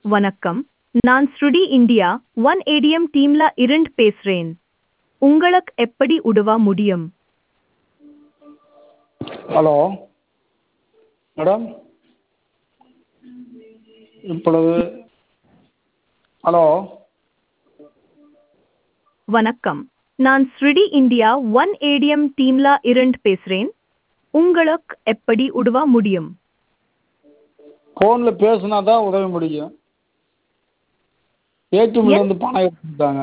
வணக்கம் நான் ஸ்ருடி இந்தியா ஒன் ஏடிஎம் டீம்ல இருந்து பேசுறேன் உங்களுக்கு எப்படி உதவ முடியும் ஹலோ மேடம் இப்பொழுது ஹலோ வணக்கம் நான் ஸ்ருடி இந்தியா ஒன் ஏடிஎம் டீம்ல இருந்து பேசுறேன் உங்களுக்கு எப்படி உதவ முடியும் ஃபோனில் பேசினா தான் உதவ முடியும் ஏடிஎம்லேருந்து பணம் எடுத்துட்டாங்க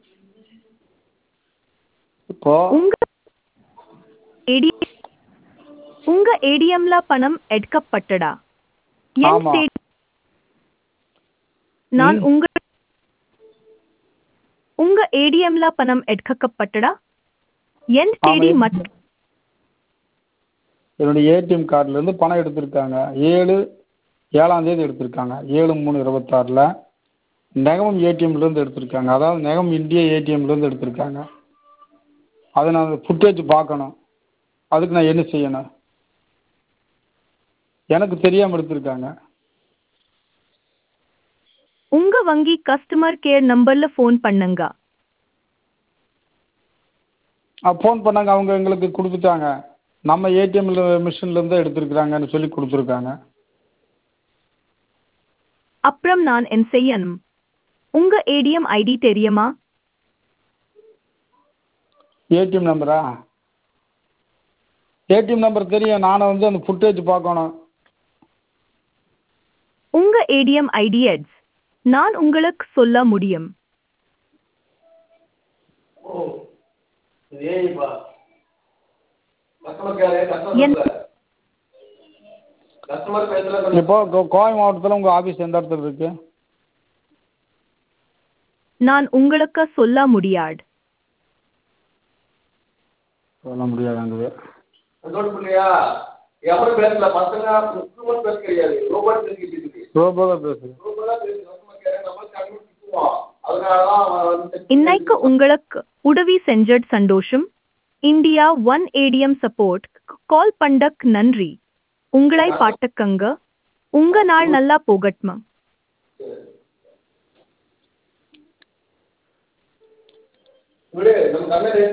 இப்போ உங்க ADM உங்க ஏடிஎம்ல பணம் எடுக்கப்பட்டதா என் ஆமா. தேடி நான் ம். உங்க உங்க ஏடிஎம்ல பணம் எடுக்கப்பட்டதா என் தேடி ஆமா. மற்றும் என்னுடைய ஏடிஎம் கார்டுலேருந்து பணம் எடுத்திருக்காங்க ஏழு ஏழாம் தேதி எடுத்திருக்காங்க ஏழு மூணு இருபத்தாறில் நெகமம் ஏடிஎம்லேருந்து எடுத்திருக்காங்க அதாவது நெகம் இந்தியா ஏடிஎம்லேருந்து எடுத்திருக்காங்க அதை நான் ஃபுட்டேஜ் பார்க்கணும் அதுக்கு நான் என்ன செய்யணும் எனக்கு தெரியாமல் எடுத்திருக்காங்க உங்க வங்கி கஸ்டமர் கேர் நம்பர்ல ஃபோன் பண்ணுங்க ஃபோன் பண்ணாங்க அவங்க எங்களுக்கு கொடுத்துட்டாங்க நம்ம ஏடிஎம்ல மிஷின்லேருந்து எடுத்திருக்கிறாங்கன்னு சொல்லி கொடுத்துருக்காங்க அப்புறம் நான் என் செய்யணும் உங்க ஏடிஎம் ஐடி தெரியுமா ஏடிஎம் நம்பரா ஏடிஎம் நம்பர் தெரியும் நானும் வந்து அந்த ஃபுட்டேஜ் பார்க்கணும் உங்க ஏடிஎம் ஐடி எட்ஸ் நான் உங்களுக்கு சொல்ல முடியும் என் இப்போ கோ- கோவை மாவட்டத்தில் உங்கள் ஆஃபீஸ் எந்த இடத்துல இருக்கு நான் உங்களுக்கு சொல்ல முடியாது சொல்ல முடியாதுங்குது நோட் பண்ணியா எவரும் பேசல பசங்க முக்கியமாக பேச கிடையாது ரோபோட் பேசிக்கிட்டு இருக்குது ரோபோ தான் பேசுது ரோபோட் தான் பேசி கஸ்டமர் கேர் நம்ம கம்மி திட்டுவோம் அதனால தான் அவன் வந்து இன்னைக்கு உங்களுக்கு உதவி செஞ்சது சந்தோஷம் India One ATM support call பண்டக் நன்றி உங்களை பாட்டுக்கங்க உங்க நாள் நல்லா போகட்மா விடு நம்ம கண்ணை